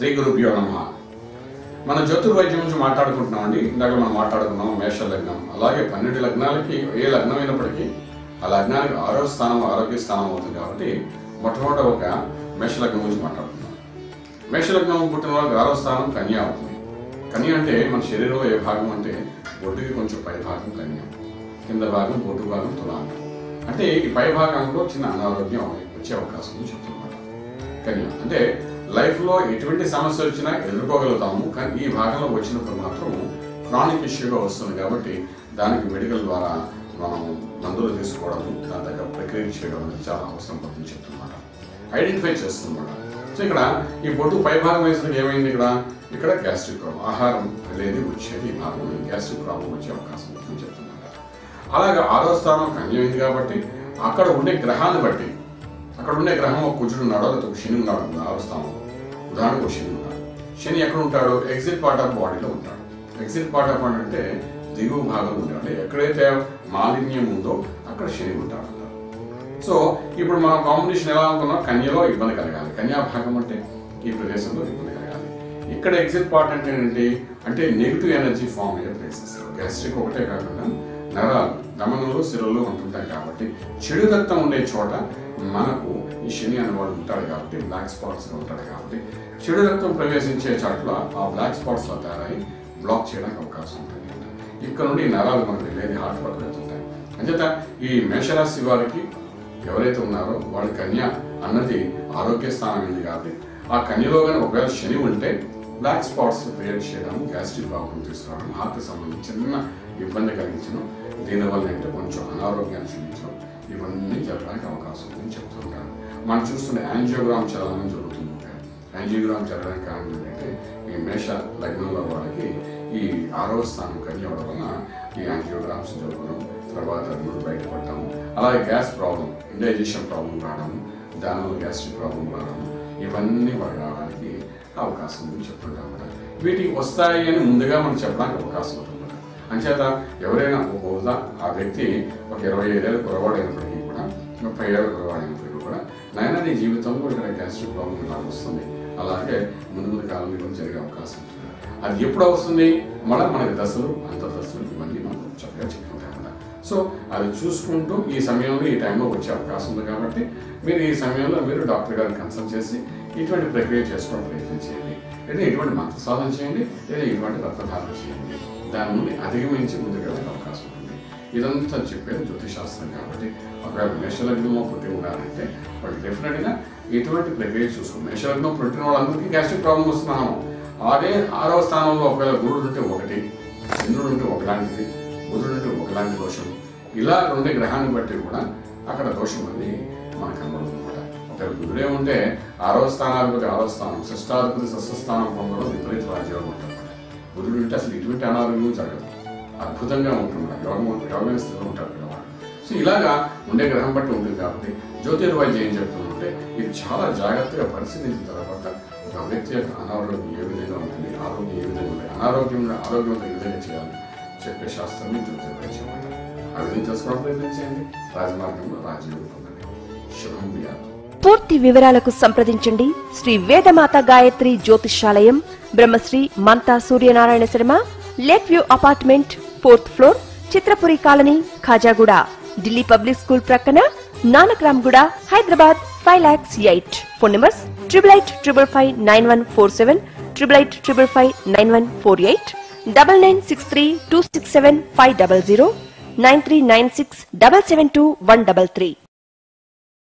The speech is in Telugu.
శ్రీ గురుభ్యో నమ మన జ్యోతిర్వైద్యం నుంచి మాట్లాడుకుంటున్నాం అండి ఇందాక మనం మాట్లాడుకున్నాం మేష లగ్నం అలాగే పన్నెండు లగ్నాలకి ఏ లగ్నం అయినప్పటికీ ఆ లగ్నానికి ఆరో స్థానం ఆరోగ్య స్థానం అవుతుంది కాబట్టి మొట్టమొదటి ఒక మేష లగ్నం గురించి మాట్లాడుతున్నాం మేష లగ్నం పుట్టిన వాళ్ళకి ఆరో స్థానం కన్యా అవుతుంది కన్య అంటే మన శరీరంలో ఏ భాగం అంటే బొడ్డుకి కొంచెం పై భాగం కన్య కింద భాగం బొడ్డు భాగం తులాంగం అంటే ఈ పై భాగంలో చిన్న అనారోగ్యం వచ్చే అవకాశం ఉంది చెప్తున్నమాట కానీ అంటే లైఫ్ లో ఎటువంటి సమస్య వచ్చినా ఎదుర్కోగలుగుతాము కానీ ఈ భాగంలో వచ్చినప్పుడు మాత్రం క్రానిక్ ఇష్యూగా వస్తుంది కాబట్టి దానికి మెడికల్ ద్వారా మనం మందులు తీసుకోవడం దాని దగ్గర ప్రక్రియ చేయడం అనేది చాలా అవసరం పడుతుంది చెప్తున్నమాట ఐడెంటిఫై చేస్తుందన్నమాట సో ఇక్కడ ఈ బొట్టు పై భాగం వేసినకి ఏమైంది ఇక్కడ ఇక్కడ గ్యాస్ట్రిక్ ప్రాబ్లం ఆహారం వెళ్ళేది వచ్చేది ఈ భాగంలో గ్యాస్ట్రిక్ ప్రాబ్లం వచ్చే అవకాశం ఉంటుందని చెప్తున్నమాట అలాగే ఆరో స్థానం కన్యమైంది కాబట్టి అక్కడ ఉండే గ్రహాన్ని బట్టి అక్కడ ఉండే గ్రహం ఒక కుజుడు ఉన్నాడో లేకపోతే ఒక శని ఉన్నాడు అనుకుందాం, ఆరో స్థానం ఉదాహరణకు ఒక శని ఉన్నాడు శని ఎక్కడ ఉంటాడు ఎగ్జిట్ పార్ట్ ఆఫ్ బాడీలో ఉంటాడు ఎగ్జిట్ పార్ట్ ఆఫ్ అంటే దిగువ భాగంలో ఉంటాడు అంటే ఎక్కడైతే మాలిన్యం ఉందో అక్కడ శని ఉంటాడు అంటారు సో ఇప్పుడు మన కాంబినేషన్ ఎలా అనుకున్నాం కన్యలో ఇబ్బంది కలగాలి కన్యా భాగం అంటే ఈ ప్రదేశంలో ఇబ్బంది కలగాలి ఇక్కడ ఎగ్జిట్ పార్ట్ అంటే ఏంటి అంటే నెగిటివ్ ఎనర్జీ ఫామ్ అయ్యే ప్లేసెస్ గ్యాస్ట్రిక్ ఒకటే కాకుండా నరాలు దమనంలో సిరల్లో ఉంటుంటాయి కాబట్టి చెడు రక్తం ఉండే చోట మనకు ఈ శని అనేవాడు ఉంటాడు కాబట్టి బ్లాక్ స్పాట్స్ ఉంటాడు కాబట్టి చెడు రక్తం ప్రవేశించే చోట్ల ఆ బ్లాక్ స్పాట్స్ లో తయారై బ్లాక్ చేయడానికి అవకాశం ఉంటుంది ఇక్కడ నుండి ఈ నరాలు మనకు వెళ్ళేది హార్ట్ వరకు వెళ్తుంటాయి అంచేత ఈ మేషరాశి వారికి ఎవరైతే ఉన్నారో వాళ్ళ కన్య అన్నది ఆరోగ్య స్థానం ఉంది కాబట్టి ఆ కన్యలో కానీ ఒకవేళ శని ఉంటే బ్లాక్ స్పాట్స్ క్రియేట్ చేయడం గ్యాస్ట్రిక్ ప్రాబ్లం తీసుకురావడం హార్ట్ సంబంధించి చిన్న ఇబ్బంది కలిగించడం దీనివల్ల ఏంటంటే కొంచెం అనారోగ్యాన్ని చూపించడం ఇవన్నీ జరగడానికి అవకాశం ఉందని చెప్తుంటారు మనం చూస్తున్న యాంజియోగ్రామ్ చలనం జరుగుతుంది యాంజియోగ్రామ్ చదవడానికి కారణం ఏంటంటే ఈ మేష లగ్నంలో వాళ్ళకి ఈ ఆరవ స్థానం కన్య అవడం వలన ఈ యాంజియోగ్రామ్స్ జరగడం తర్వాత నూనె బయటపడటం అలాగే గ్యాస్ ప్రాబ్లం ఇండైజెషన్ ప్రాబ్లం రావడం దానివల్ల గ్యాస్ట్రిక్ ప్రాబ్లం రావడం ఇవన్నీ వాళ్ళు రావడానికి అవకాశం ఉంది చెప్తుంటాం అన్నమాట వీటికి వస్తాయి అని ముందుగా మనం చెప్పడానికి అవకాశం ఉంటుంది అంచేత ఎవరైనా ఒక హోదా ఆ వ్యక్తి ఒక ఇరవై ఐదేళ్ళ కురవాడైనప్పటికీ కూడా ముప్పై ఏళ్ళ కురవాడైనప్పటికీ కూడా నాయన నీ జీవితంలో ఇక్కడ గ్యాస్ట్రిక్ ప్రాబ్లం ఇలా వస్తుంది అలాగే ముందు ముందు కాలంలో ఇవన్నీ జరిగే అవకాశం ఉంటుంది అది ఎప్పుడు వస్తుంది మళ్ళీ మనకి దశలు అంత దశలు ఇవన్నీ మనం చక్కగా చెప్పుకుంటాం అన్నమాట సో అది చూసుకుంటూ ఈ సమయంలో ఈ టైంలో వచ్చే అవకాశం ఉంది కాబట్టి మీరు ఈ సమయంలో మీరు డాక్టర్ గారిని కన్సల్ట్ చేసి ఇటువంటి ప్రక్రియ చేసుకోవడం ప్రయత్నం చేయండి లేదా ఇటువంటి మంత్ర సాధన చేయండి లేదా ఇటువంటి రక్తధారణ చేయండి దాని నుండి అధిగమించి ముందుకు వెళ్ళే అవకాశం ఉంటుంది ఇదంతా చెప్పేది జ్యోతిశాస్త్రం కాబట్టి ఒకవేళ మేషలగ్నంలో పుట్టి ఉన్నారంటే వాళ్ళు డెఫినెట్గా ఇటువంటి ప్రక్రియ చూసుకోండి మేషలగ్నం పుట్టిన వాళ్ళందరికీ గ్యాస్ట్రిక్ ప్రాబ్లం వస్తున్నాము అదే ఆరవ స్థానంలో ఒకవేళ గురుడు ఉంటే ఒకటి చంద్రుడు ఉంటే ఒకలాంటిది బుధుడు ఉంటే ఒకలాంటి దోషం ఇలా ఉండే గ్రహాన్ని బట్టి కూడా అక్కడ దోషం అనేది మనకు కనబడుతుంది అనమాట ఒకవేళ బుధుడే ఉంటే ఆరవ స్థానాధిపతి ఆరవ స్థానం షష్టాధిపతి షష్ఠస్థానం పొందడం విపరీత రాజ్యం ఉంటుంది బుధుడు ఉంటే అసలు ఇటువంటి అనారోగ్యం జరగదు అద్భుతంగా ఉంటుంది యోగం యోగమైన స్థితిలో ఉంటాడు పిల్లవాడు సో ఇలాగా ఉండే గ్రహం బట్టి ఉంటుంది కాబట్టి జ్యోతిర్వైద్యం ఏం చెప్తుందంటే ఇది చాలా జాగ్రత్తగా పరిశీలించిన తర్వాత ఒక వ్యక్తి యొక్క అనారోగ్యం ఏ విధంగా ఉంటుంది ఆరోగ్యం ఏ విధంగా ఉంటుంది అనారోగ్యం ఆరోగ్యంతో ఏ విధంగా చేయాలి చెప్పే శాస్త్రం జ్యోతిర్వైద్యం అంటారు ఆ విధంగా తెలుసుకోవడం ప్రయత్నం చేయండి రాజమార్గంలో రాజయోగం పొందండి శుభం బియాదు పూర్తి వివరాలకు సంప్రదించండి Sri Vedamata Gayatri Jyotishalayam Brahmasri Mantha Suryanarayana Sharma lake view apartment fourth floor Chitrapuri colony Khajaguda Delhi public school ప్రక్కన Nanakramguda Hyderabad five lakhs eight phone numbers triple eight triple five nine one four seven triple eight triple five nine one four eight double nine six three two six seven five double zero nine three nine six double seven two one double three